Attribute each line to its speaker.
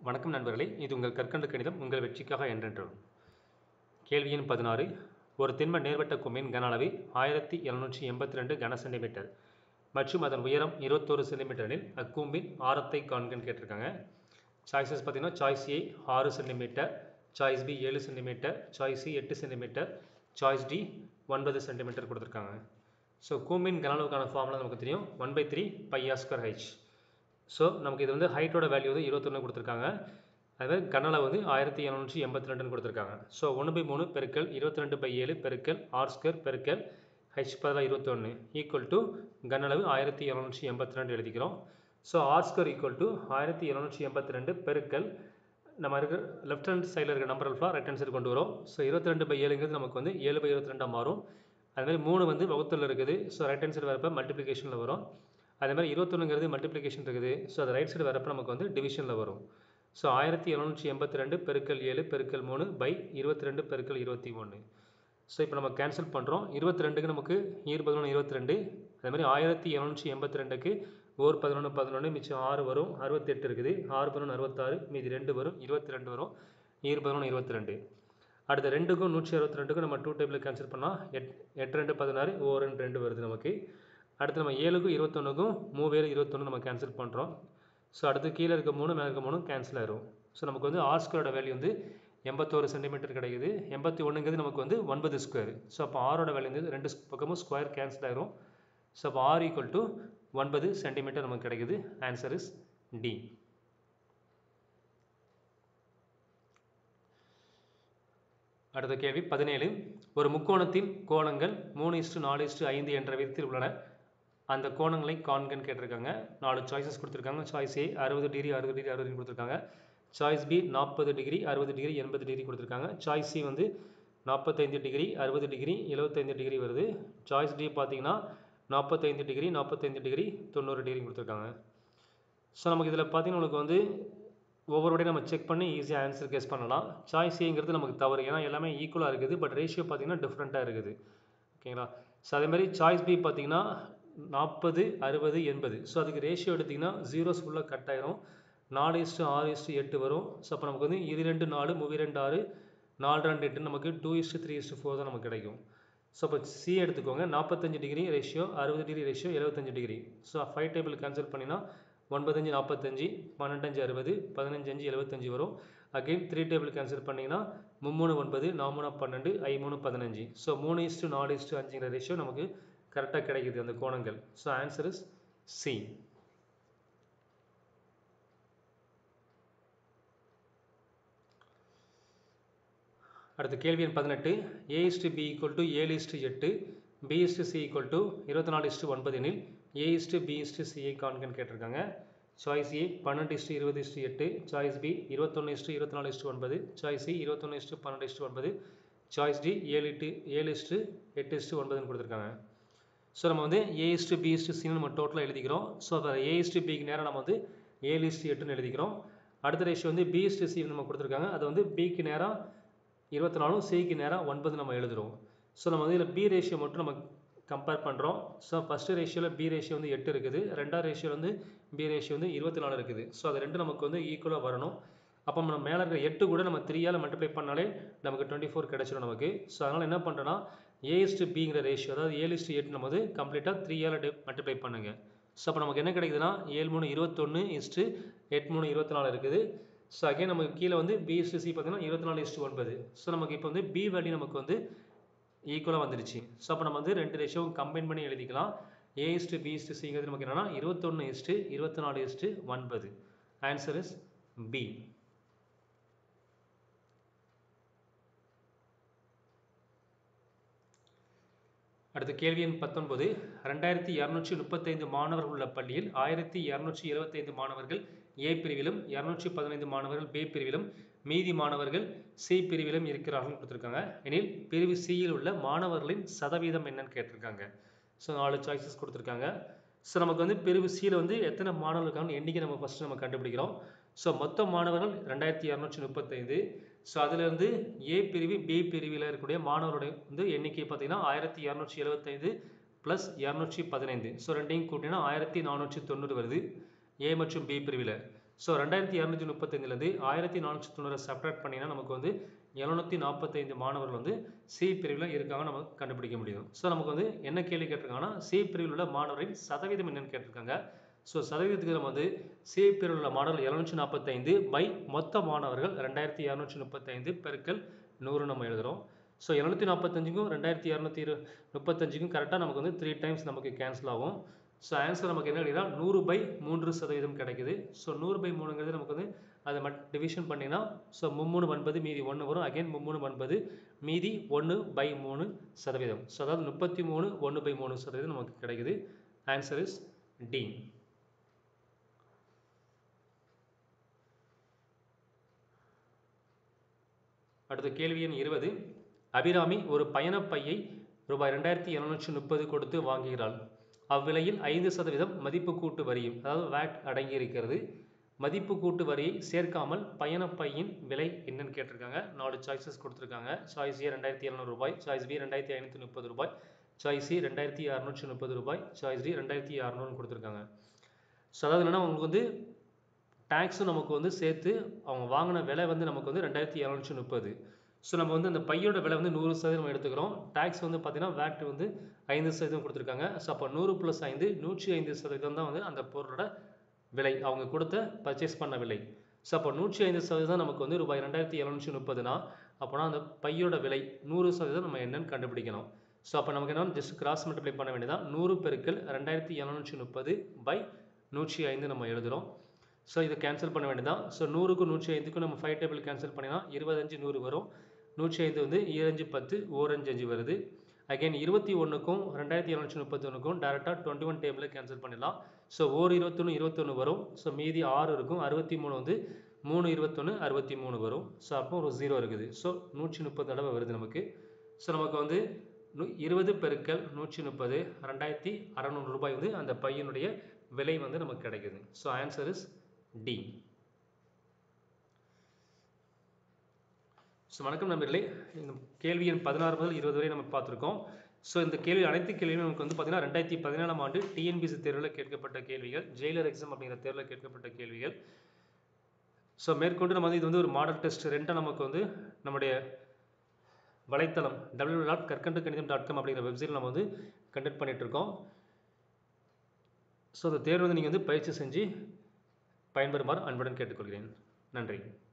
Speaker 1: வணக்கம் நண்பர்களே இது உங்கள் கற்கண்டு கணிதம் உங்கள் வெற்றிக்காக என்றென்றும் கேள்வி எண் பதினாறு ஒரு திண்ம நேர்வட்ட கும்பின் கன அளவு ஆயிரத்தி எழுநூற்றி எண்பத்தி ரெண்டு கன சென்டிமீட்டர் மற்றும் அதன் உயரம் இருபத்தோரு சென்டிமீட்டரில் அக்கூம்பின் ஆரத்தை காண்கன்னு கேட்டிருக்காங்க சாய்ஸஸ் பார்த்தீங்கன்னா சாய்ஸ் ஏ ஆறு சென்டிமீட்டர் சாய்ஸ் பி ஏழு சென்டிமீட்டர் சாய்ஸ் சி எட்டு சென்டிமீட்டர் சாய்ஸ் டி ஒன்பது சென்டிமீட்டர் கொடுத்துருக்காங்க ஸோ கூம்பின் கன அளவுக்கான ஃபார்முலா நமக்கு தெரியும் one by three pi r square h so நமக்கு இது வந்து ஹைட்டோட வேல்யூ வந்து இருபத்தொன்று கொடுத்துருக்காங்க அது கனலை வந்து ஆயிரத்தி எழுநூற்றி எண்பத்தி ரெண்டுன்னு கொடுத்துருக்காங்க ஸோ ஒன்று பை மூணு பெருக்கல் இருபத்தி ரெண்டு பை ஏழு பெருக்கல் ஆர் ஸ்கொயர் பெருக்கல் ஹெச் பதிலாக இருபத்தொன்று ஈக்குவல் டு கனளவு ஆயிரத்தி எழுநூற்றி எண்பத்தி ரெண்டு எழுதிக்கிறோம் so R square equal to ஆயிரத்தி எழுநூற்றி எண்பத்தி ரெண்டு பெருக்கல் நம்ம இருக்கிற லெஃப்ட் ஹேண்ட் சைடில் இருக்க number alpha right hand side கொண்டு வரோம் ஸோ இருபத்தி ரெண்டு பை ஏழுங்கிறது நமக்கு வந்து ஏழு பை இருபத்தி ரெண்டாக மாறும் அதுமாதிரி மூணு வந்து வகுத்தில் இருக்குது ஸோ ரைட் ஹேண்ட் சைடு வரப்போ மல்டிப்ளிகேஷனில் வரும் அதே மாதிரி இருபத்தொன்னுங்கிறது மல்டிப்ளிகேஷன் இருக்குது ஸோ அது ரைட் சைடு வரப்போ நமக்கு வந்து டிவிஷனில் வரும் ஸோ ஆயிரத்தி எழுநூற்றி எண்பத்தி ரெண்டு பெருக்கல் ஏழு பெருக்கல் மூணு பை இருபத்தி ரெண்டு பெருக்கல் இருபத்தி ஒன்று ஸோ இப்போ நம்ம கேன்சல் பண்ணுறோம் இருபத்தி ரெண்டுக்கு நமக்கு ஈர் பதினொன்று இருபத்தி ரெண்டு அதே மாதிரி ஆயிரத்தி எழுநூற்றி எண்பத்தி ரெண்டுக்கு ஓர் பதினொன்று பதினொன்று மிச்சம் ஆறு வரும் அறுபத்தெட்டு இருக்குது ஆறு பதினொன்று அறுபத்தாறு மீதி ரெண்டு வரும் இருபத்தி ரெண்டு வரும் ஈர் பதினொன்று இருபத்தி ரெண்டு அடுத்த ரெண்டுக்கும் நூற்றி அறுபத்தி ரெண்டுக்கும் நம்ம டூ டேபிள் கேன்சல் பண்ணால் எட் எட்டு ரெண்டு பதினாறு ஓ ரெண்டு ரெண்டு வருது நமக்கு அடுத்து நம்ம ஏழுக்கும் இருபத்தொன்றுக்கும் மூவேழு இருபத்தொன்று நம்ம கேன்சல் பண்ணுறோம் ஸோ அடுத்து கீழே இருக்க மூணு மேலே இருக்க மூணு கேன்சல் ஆயிரும் ஸோ நமக்கு வந்து ஆர் ஸ்கொயரோட வேல்யூ வந்து எண்பத்தோரு சென்டிமீட்டர் கிடைக்குது எண்பத்தி ஒன்றுங்கிறது நமக்கு வந்து ஒன்பது ஸ்கொயர் ஸோ அப்போ ஆரோட வேல்யூ வந்து ரெண்டு பக்கமும் ஸ்கொயர் கேன்சல் ஆயிரும் ஸோ அப்போ ஆர் ஈக்குவல் டு ஒன்பது சென்டிமீட்டர் நமக்கு கிடைக்குது ஆன்சர் இஸ் டி அடுத்த கேள்வி பதினேழு ஒரு முக்கோணத்தின் கோணங்கள் மூணு இஸ்டு நாலு இஸ்டு ஐந்து என்ற விதத்தில் உள்ளன அந்த கோணங்களை காண்கன்னு கேட்டிருக்காங்க நாலு சாய்ஸஸ் கொடுத்துருக்காங்க சாய்ஸ் ஏ அறுபது டிகிரி அறுபது டிகிரி அறுபது கொடுத்துருக்காங்க சாய்ஸ் பி நாற்பது டிகிரி அறுபது டிகிரி எண்பது டிகிரி கொடுத்துருக்காங்க சாய்ஸ் சி வந்து நாற்பத்தைந்து டிகிரி அறுபது டிகிரி எழுபத்தைந்து டிகிரி வருது சாய்ஸ் டி பார்த்தீங்கன்னா நாற்பத்தைந்து டிகிரி நாற்பத்தைந்து டிகிரி தொண்ணூறு டிகிரி கொடுத்துருக்காங்க ஸோ நமக்கு இதில் பார்த்தீங்கன்னா உங்களுக்கு வந்து ஒவ்வொரு வாட்டியும் நம்ம செக் பண்ணி ஈஸியாக ஆன்சர் கெஸ் பண்ணலாம் சாய்ஸ் ஏங்கிறது நமக்கு தவறு ஏன்னா எல்லாமே ஈக்குவலாக இருக்குது பட் ரேஷியோ பார்த்தீங்கன்னா டிஃப்ரெண்ட்டாக இருக்குது ஓகேங்களா ஸோ அதேமாதிரி சாய்ஸ் பி பார்த்தீங்கன்னா நாற்பது அறுபது எண்பது ஸோ அதுக்கு ரேஷியோ எடுத்திங்கன்னா ஜீரோஸ் ஃபுல்லாக கட் ஆயிரும் நாலு இஸ்ட்டு ஆறு இஸ்ட்டு எட்டு வரும் ஸோ அப்போ நமக்கு வந்து இரு ரெண்டு நாலு மூவி ரெண்டு ஆறு நாலு ரெண்டு எட்டு நமக்கு two is to three is to four தான் நமக்கு கிடைக்கும் ஸோ அப்போ சி எடுத்துக்கோங்க நாற்பத்தஞ்சு டிகிரி ரேஷியோ அறுபது டிகிரி ரேஷியோ எழுபத்தஞ்சு degree so five table cancel பண்ணினா ஒன்பத்தஞ்சு நாற்பத்தஞ்சு பன்னெண்டஞ்சு அறுபது பதினஞ்சஞ்சு எழுபத்தஞ்சு வரும் அகெயின் த்ரீ டேபிள் கேன்சல் பண்ணிங்கன்னா மும்மூணு ஒன்பது நாமூணு பன்னெண்டு ஐ மூணு பதினஞ்சு ஸோ மூணு இஸ்ட்டு நாலு இஸ்ட்டு அஞ்சுங்கிற ரேஷியோ நமக்கு கரெக்டாக கிடைக்குது அந்த கோணங்கள் ஸோ ஆன்சர் இஸ் சி அடுத்த கேள்வி எண் பதினெட்டு A is to B equal to ஏழு இஸ்டு எட்டு B is to C equal to இருபத்தி நாலு இஸ்டு ஒன்பது எனில் ஏ இஸ்டு பி இஸ்டு சிஐ காண்கன்னு கேட்டிருக்காங்க சாய்ஸ் ஏ பன்னெண்டு இஸ்டு இருபது இஸ்டு எட்டு சாய்ஸ் பி இருபத்தொன்று இஸ்டு இருபத்தி நாலு இஸ்டு ஒன்பது சாய்ஸ் சி இருபத்தொன்று இஸ்டு பன்னெண்டு இஸ்டு ஒன்பது சாய்ஸ் டி ஏழு எட்டு ஏழு இஸ்டு எட்டு இஸ்டு ஒன்பதுன்னு கொடுத்துருக்காங்க ஸோ நம்ம வந்து ஏ இஸ்டு பி இஸ்டு சின்னு நம்ம டோட்டலாக எழுதிக்கிறோம் ஸோ அப்போ ஏ இஸ்டு பிக்கு நேரம் நம்ம வந்து ஏழு இஸ்டு எட்டுன்னு எழுதிக்கிறோம் அடுத்த ரேஷியோ வந்து பி இஸ்டு சி நம்ம கொடுத்துருக்காங்க அது வந்து பிக்கு நேரம் இருபத்தி நாலும் சிக்கு நேரம் ஒன்பது நம்ம எழுதுகிறோம் ஸோ நம்ம வந்து இதில் பி ரேஷியோ மட்டும் நம்ம கம்பேர் பண்ணுறோம் ஸோ ஃபஸ்ட்டு ரேஷியோவில் பி ரேஷியோ வந்து எட்டு இருக்குது ரெண்டாவது ரேஷியோ வந்து பி ரேஷியோ வந்து இருபத்தி நாலு இருக்குது ஸோ அது ரெண்டு நமக்கு வந்து ஈக்குவலாக வரணும் அப்போ நம்ம மேலே இருக்கிற எட்டு கூட நம்ம த்ரீயால் மல்டிப்ளை பண்ணாலே நமக்கு டுவெண்ட்டி ஃபோர் கிடச்சிடும் நமக்கு ஸோ அதனால் என்ன பண்ணுறோன்னா ஏ இஸ்டு பிங்கிற ரேஷியோ அதாவது ஏழு இஸ்டு எட்டு நம்ம வந்து கம்ப்ளீட்டாக த்ரீயால் மல்டிப்ளை பண்ணுங்கள் ஸோ அப்போ நமக்கு என்ன கிடைக்குதுன்னா ஏழு மூணு இருபத்தொன்று இஸ்ட்டு எட்டு மூணு இருபத்தி நாலு இருக்குது ஸோ அகைன் நமக்கு கீழே வந்து பி இஸ்டு சி பார்த்தீங்கன்னா இருபத்தி நாலு இஸ்டு ஒன்பது ஸோ நமக்கு இப்போ வந்து பி வேல்யூ நமக்கு வந்து ஈக்குவலாக வந்துருச்சு ஸோ அப்போ நம்ம வந்து ரெண்டு ரேஷியோவும் கம்பைன் பண்ணி எழுதிக்கலாம் ஏ இஸ்டு பி இஸ்டு சிங்கிறது நமக்கு என்னன்னா இருபத்தொன்று இஸ்டு இருபத்தி நாலு இஸ்டு ஒன்பது ஆன்சர் இஸ் பி அடுத்த கேள்வி எண் பத்தொன்பது ரெண்டாயிரத்தி இரநூற்றி முப்பத்தைந்து மாணவர்கள் உள்ள பள்ளியில் ஆயிரத்தி இரநூற்றி இருபத்தைந்து மாணவர்கள் ஏ பிரிவிலும் இரநூற்றி பதினைந்து மாணவர்கள் பி பிரிவிலும் மீதி மாணவர்கள் சி பிரிவிலும் இருக்கிறார்கள் கொடுத்துருக்காங்க எனில் பிரிவு சியில் உள்ள மாணவர்களின் சதவீதம் என்னன்னு கேட்டிருக்காங்க ஸோ நாலு சாய்ஸஸ் கொடுத்துருக்காங்க ஸோ நமக்கு வந்து பிரிவு சியில் வந்து எத்தனை மாணவர்கள் இருக்காங்கன்னு எண்ணிக்கை நம்ம ஃபஸ்ட்டு நம்ம கண்டுபிடிக்கிறோம் ஸோ மொத்த மாணவர்கள் ரெண்டாயிரத்தி இரநூற்றி முப்பத்தைந்து ஸோ அதுலேருந்து ஏ பிரிவு பி பிரிவில் இருக்கக்கூடிய மாணவருடைய வந்து எண்ணிக்கை பார்த்தீங்கன்னா ஆயிரத்தி இரநூற்றி எழுபத்தைந்து ப்ளஸ் இரநூற்றி பதினைந்து ஸோ ரெண்டையும் கூட்டினா ஆயிரத்தி நானூற்றி தொண்ணூறு வருது ஏ மற்றும் பி பிரிவில் ஸோ ரெண்டாயிரத்தி இரநூத்தி முப்பத்தஞ்சிலேருந்து ஆயிரத்தி நானூற்றி தொண்ணூறு சப்ராக்ட் பண்ணிங்கன்னா நமக்கு வந்து எழுநூற்றி நாற்பத்தைந்து மாணவர்கள் வந்து சி பிரிவில் இருக்காங்க நம்ம கண்டுபிடிக்க முடியும் ஸோ நமக்கு வந்து என்ன கேள்வி கேட்டிருக்காங்கன்னா சி பிரிவில் உள்ள மாணவரின் சதவீதம் என்னன்னு கேட்டிருக்காங்க ஸோ சதவீதத்துக்கு நம்ம வந்து சி பிரிவில் உள்ள மாணவர்கள் எழுநூற்றி நாற்பத்தைந்து பை மொத்த மாணவர்கள் ரெண்டாயிரத்தி இரநூற்றி முப்பத்தைந்து பெருக்கல் நூறு நம்ம எழுதுகிறோம் ஸோ எழுநூற்றி நாற்பத்தஞ்சுக்கும் ரெண்டாயிரத்தி இரநூத்தி இரு முப்பத்தஞ்சுக்கும் கரெக்டாக நமக்கு வந்து த்ரீ டைம்ஸ் நமக்கு கேன்சல் ஆகும் ஸோ ஆன்சர் நமக்கு என்ன கிடைக்குன்னா நூறு பை மூன்று சதவீதம் கிடைக்குது ஸோ நூறு பை மூணுங்கிறது நமக்கு வந்து அதை மட் டிவிஷன் பண்ணிங்கன்னா ஸோ மும்மூணு ஒன்பது மீதி ஒன்று வரும் அகைன் மும்மூணு ஒன்பது மீதி ஒன்று பை மூணு சதவீதம் ஸோ அதாவது முப்பத்தி மூணு ஒன்று பை மூணு சதவீதம் நமக்கு கிடைக்குது ஆன்சர் இஸ் டி அடுத்த கேள்வி எண் இருபது அபிராமி ஒரு பயணப் பையை ரூபாய் ரெண்டாயிரத்தி இரநூற்றி முப்பது கொடுத்து வாங்குகிறாள் அவ்விலையில் ஐந்து சதவீதம் மதிப்பு கூட்டு வரியும் அதாவது வேட் அடங்கி இருக்கிறது மதிப்பு கூட்டு வரியை சேர்க்காமல் பயணப் பையின் விலை என்னன்னு கேட்டிருக்காங்க நாலு சாய்ஸஸ் கொடுத்துருக்காங்க சாய்ஸ் ஏ ரெண்டாயிரத்தி இரநூறு ரூபாய் சாய்ஸ் பி ரெண்டாயிரத்தி ஐநூற்றி முப்பது ரூபாய் சாய்ஸ் சி ரெண்டாயிரத்தி அறநூற்றி முப்பது ரூபாய் சாய்ஸ் டி ரெண்டாயிரத்தி அறநூறுன்னு கொடுத்துருக்காங்க ஸோ அதாவது என்னன்னா உங்களுக்கு வந்து டேக்ஸும் நமக்கு வந்து சேர்த்து அவங்க வாங்கின விலை வந்து நமக்கு வந்து ரெண்டாயிரத்தி இரநூற்றி முப்பது ஸோ நம்ம வந்து அந்த பையோட விலை வந்து நூறு சதவீதம் எடுத்துக்கிறோம் டேக்ஸ் வந்து பார்த்தீங்கன்னா வேட் வந்து ஐந்து சதவீதம் கொடுத்துருக்காங்க ஸோ அப்போ நூறு ப்ளஸ் ஐந்து நூற்றி ஐந்து சதவீதம் தான் வந்து அந்த பொருளோட விலை அவங்க கொடுத்த பர்ச்சேஸ் பண்ண விலை ஸோ அப்போ நூற்றி ஐந்து சதவீதம் நமக்கு வந்து ரூபாய் ரெண்டாயிரத்தி இரநூற்றி முப்பதுனா அப்போனா அந்த பையோட விலை நூறு சதவீதம் நம்ம என்னன்னு கண்டுபிடிக்கணும் ஸோ அப்போ நமக்கு என்ன ஜஸ்ட் கிராஸ் மல்டிப்ளை பண்ண வேண்டியதான் நூறு பெருக்கள் ரெண்டாயிரத்தி இரநூற்றி முப்பது பை நூற்றி ஐந்து நம்ம எழுதுகிறோம் ஸோ இதை கேன்சல் பண்ண வேண்டியதான் ஸோ நூறுக்கும் நூற்றி ஐந்துக்கும் நம்ம ஃபைவ் டேபிள் கேன்சல் பண்ணினா இருபத்தஞ்சு நூறு வரும் நூற்றி ஐந்து வந்து ஈரஞ்சு பத்து ஓரஞ்சு அஞ்சு வருது அகைன் இருபத்தி ஒன்றுக்கும் ரெண்டாயிரத்தி இரநூற்றி முப்பத்தி ஒன்றுக்கும் டேரெக்டாக டுவெண்ட்டி ஒன் டேபிளில் கேன்சல் பண்ணிடலாம் ஸோ ஓர் இருபத்தொன்று இருபத்தொன்று வரும் ஸோ மீதி ஆறு இருக்கும் அறுபத்தி மூணு வந்து மூணு இருபத்தொன்று அறுபத்தி மூணு வரும் ஸோ அப்போ ஒரு ஜீரோ இருக்குது ஸோ நூற்றி முப்பது தடவை வருது நமக்கு ஸோ நமக்கு வந்து நூ இருபது பெருக்கல் நூற்றி முப்பது ரெண்டாயிரத்தி அறநூறு ரூபாய் வந்து அந்த பையனுடைய விலை வந்து நமக்கு கிடைக்குது so answer is D so வணக்கம் நண்பர்களே இந்த கேள்வி எண் பதினாறு முதல் இருபது வரை நம்ம பார்த்துருக்கோம் ஸோ இந்த கேள்வி அனைத்து கேள்வியும் நமக்கு வந்து பார்த்தீங்கன்னா ரெண்டாயிரத்தி பதினேழாம் ஆண்டு டிஎன்பிசி தேர்வில் கேட்கப்பட்ட கேள்விகள் ஜெயிலர் எக்ஸாம் அப்படிங்கிற தேர்வில் கேட்கப்பட்ட கேள்விகள் ஸோ மேற்கொண்டு நம்ம வந்து இது வந்து ஒரு மாடல் டெஸ்ட் ரெண்டாக நமக்கு வந்து நம்முடைய வலைத்தளம் டபிள்யூ டாட் கற்கண்டு கணிதம் டாட் காம் அப்படிங்கிற வெப்சைட்டில் நம்ம வந்து கண்டக்ட் பண்ணிகிட்ருக்கோம் ஸோ அந்த தேர்வு வந்து நீங்கள் வந்து பயிற்சி செஞ்சு பயன்பெறுமாறு அன்புடன் கேட்டுக்கொள்கிறேன் நன்றி